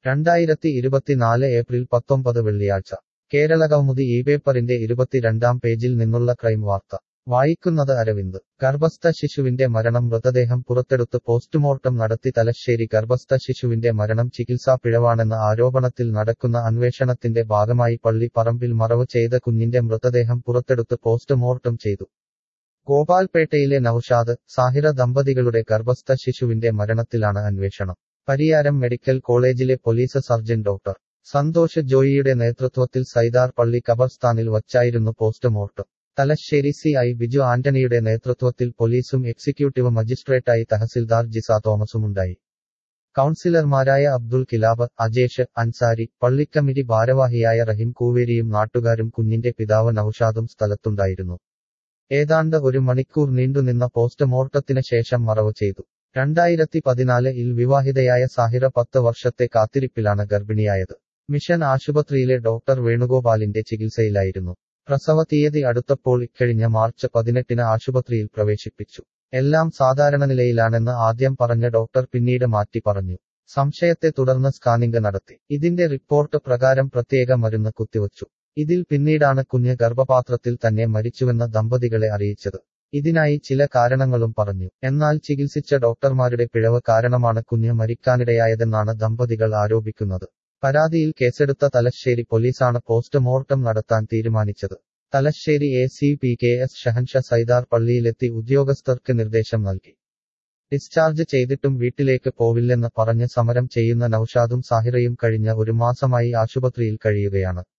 രണ്ടായിരത്തി ഇരുപത്തിനാല് ഏപ്രിൽ പത്തൊമ്പത് വെള്ളിയാഴ്ച കേരളകൗമുദി ഈ പേപ്പറിന്റെ ഇരുപത്തിരണ്ടാം പേജിൽ നിന്നുള്ള ക്രൈം വാർത്ത വായിക്കുന്നത് അരവിന്ദ് ഗർഭസ്ഥ ശിശുവിന്റെ മരണം മൃതദേഹം പുറത്തെടുത്ത് പോസ്റ്റ്മോർട്ടം നടത്തി തലശ്ശേരി ഗർഭസ്ഥ ശിശുവിന്റെ മരണം ചികിത്സാ പിഴവാണെന്ന ആരോപണത്തിൽ നടക്കുന്ന അന്വേഷണത്തിന്റെ ഭാഗമായി പള്ളി പറമ്പിൽ മറവ് ചെയ്ത കുഞ്ഞിന്റെ മൃതദേഹം പുറത്തെടുത്ത് പോസ്റ്റ്മോർട്ടം ചെയ്തു ഗോപാൽപേട്ടയിലെ നൌഷാദ് സാഹിറ ദമ്പതികളുടെ ഗർഭസ്ഥ ശിശുവിന്റെ മരണത്തിലാണ് അന്വേഷണം പരിയാരം മെഡിക്കൽ കോളേജിലെ പോലീസ് സർജൻ ഡോക്ടർ സന്തോഷ് ജോയിയുടെ നേതൃത്വത്തിൽ സൈദാർ പള്ളി കബർസ്ഥാനിൽ വച്ചായിരുന്നു post mortem Thalassery C I Biju ആന്റണിയുടെ നേതൃത്വത്തിൽ പോലീസും എക്സിക്യൂട്ടീവ് മജിസ്ട്രേറ്റായി തഹസിൽദാർ ജിസ തോമസുമുണ്ടായി കൗൺസിലർമാരായ അബ്ദുൾ കിലാബ് അജേഷ് അൻസാരി പള്ളിക്കമ്മിറ്റി ഭാരവാഹിയായ റഹിം കൂവേരിയും നാട്ടുകാരും കുഞ്ഞിന്റെ പിതാവ് നൌഷാദും സ്ഥലത്തുണ്ടായിരുന്നു ഏതാണ്ട് ഒരു മണിക്കൂർ നീണ്ടുനിന്ന പോസ്റ്റ്മോർട്ടത്തിന് ശേഷം മറവ് ചെയ്തു രണ്ടായിരത്തി പതിനാലിൽ വിവാഹിതയായ സാഹിറ പത്ത് വർഷത്തെ കാത്തിരിപ്പിലാണ് ഗർഭിണിയായത് മിഷൻ ആശുപത്രിയിലെ ഡോക്ടർ വേണുഗോപാലിന്റെ ചികിത്സയിലായിരുന്നു പ്രസവ തീയതി അടുത്തപ്പോൾ ഇക്കഴിഞ്ഞ മാർച്ച് പതിനെട്ടിന് ആശുപത്രിയിൽ പ്രവേശിപ്പിച്ചു എല്ലാം സാധാരണ നിലയിലാണെന്ന് ആദ്യം പറഞ്ഞ ഡോക്ടർ പിന്നീട് മാറ്റി പറഞ്ഞു സംശയത്തെ തുടർന്ന് സ്കാനിംഗ് നടത്തി ഇതിന്റെ റിപ്പോർട്ട് പ്രകാരം പ്രത്യേക മരുന്ന് കുത്തിവച്ചു ഇതിൽ പിന്നീടാണ് കുഞ്ഞ് ഗർഭപാത്രത്തിൽ തന്നെ മരിച്ചുവെന്ന ദമ്പതികളെ അറിയിച്ചത് ഇതിനായി ചില കാരണങ്ങളും പറഞ്ഞു എന്നാൽ ചികിത്സിച്ച ഡോക്ടർമാരുടെ പിഴവ് കാരണമാണ് കുഞ്ഞ് മരിക്കാനിടയായതെന്നാണ് ദമ്പതികൾ ആരോപിക്കുന്നത് പരാതിയിൽ കേസെടുത്ത തലശ്ശേരി പോലീസാണ് പോസ്റ്റ്മോർട്ടം നടത്താൻ തീരുമാനിച്ചത് Thalassery A C P K S Shahansha Saidar പള്ളിയിലെത്തി ഉദ്യോഗസ്ഥർക്ക് നിർദ്ദേശം നൽകി ഡിസ്ചാർജ് ചെയ്തിട്ടും വീട്ടിലേക്ക് പോവില്ലെന്ന് പറഞ്ഞ് സമരം ചെയ്യുന്ന നൌഷാദും സാഹിറയും കഴിഞ്ഞ ഒരു മാസമായി ആശുപത്രിയിൽ കഴിയുകയാണ്